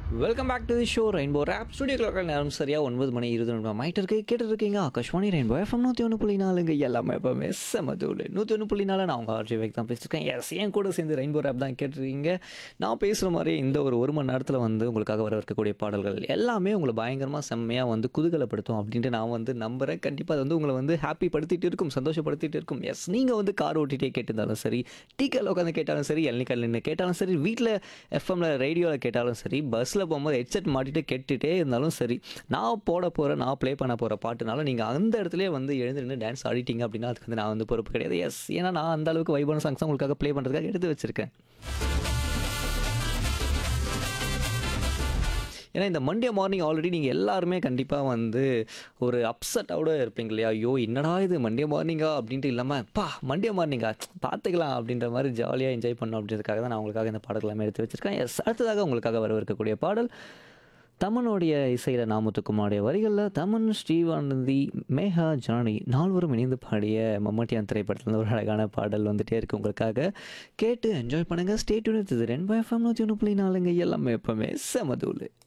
welcome back to the show rainbow rap studio நேரம் சரியா ஒன்பது மணி இருபது நிமிடம் ஆயிட்டு இருக்கு கேட்டு இருக்கீங்க ஆகாஷ்வாணி ரெயின்போ எஃப்எம் நூற்றி ஒன்று புள்ளி நாலுங்க எல்லாமே எப்பவுமே செம தூள் நூற்றி ஒன்று புள்ளி நாலு நான் உங்கள் ஆர்ஜி வேக் தான் பேசியிருக்கேன் எஸ் என் கூட சேர்ந்து ரெயின்போ ரேப் தான் கேட்டுருக்கீங்க நான் பேசுகிற மாதிரி இந்த ஒரு ஒரு மணி நேரத்தில் வந்து உங்களுக்காக வர இருக்கக்கூடிய பாடல்கள் எல்லாமே உங்களை பயங்கரமாக செம்மையாக வந்து குதூகலப்படுத்தும் அப்படின்ட்டு நான் வந்து நம்புகிறேன் கண்டிப்பாக அது வந்து உங்களை வந்து ஹாப்பி படுத்திட்டு இருக்கும் சந்தோஷப்படுத்திட்டு இருக்கும் எஸ் நீங்கள் வந்து கார் ஓட்டிகிட்டே கேட்டிருந்தாலும் சரி டீக்கல் உட்காந்து கேட்டாலும் சரி எல்னிக்கல் நின்று கேட்டாலும் சரி வீட்டில் எஃப்எம்ல ரேடியோவில் கேட்டாலும் சரி பஸ்ஸில் போகும்போது ஹெட்செட் மாட்டிட்டு கேட்டுகிட்டே இருந்தாலும் சரி நான் போட போகிற நான் ப்ளே பண்ண போகிற பாட்டுனால நீங்கள் அந்த இடத்துல வந்து எழுந்து நின்று டான்ஸ் ஆடிட்டீங்க அப்படின்னா அதுக்கு வந்து நான் வந்து பொறுப்பு கிடையாது எஸ் ஏன்னா நான் அந்த அளவுக்கு வைபான சாங்ஸ் உங்களுக்காக ப்ளே பண்ணுறதுக்காக எடுத்து வச்சிருக்கேன் ஏன்னா இந்த மண்டே மார்னிங் ஆல்ரெடி நீங்கள் எல்லாருமே கண்டிப்பாக வந்து ஒரு அப்செட்டோட இருப்பீங்க இல்லையா ஐயோ என்னடா இது மண்டே மார்னிங்கா அப்படின்ட்டு இல்லாமல் பா மண்டே மார்னிங்கா பார்த்துக்கலாம் அப்படின்ற மாதிரி ஜாலியாக என்ஜாய் பண்ணணும் அப்படின்றதுக்காக தான் நான் உங்களுக்காக இந்த பாடல் எல்லாமே எடுத்து வச்சிருக்கேன் எஸ் அடுத்ததாக உங்களுக்காக வரவிருக்கக்கூடிய பாடல் தமனுடைய இசையில் நாமுத்துக்குமாருடைய வரிகளில் தமன் ஸ்ரீவானந்தி மேகா ஜானி நால்வரும் இணைந்து பாடிய மம்மட்டியான் திரைப்படத்தில் ஒரு அழகான பாடல் வந்துட்டே இருக்கு உங்களுக்காக கேட்டு என்ஜாய் பண்ணுங்கள் ஸ்டேட் யூனிட் ரெண்டு எஃப்எம் நூற்றி ஒன்று புள்ளி நாலுங்க எல்லாமே எப்பவுமே செமதூள்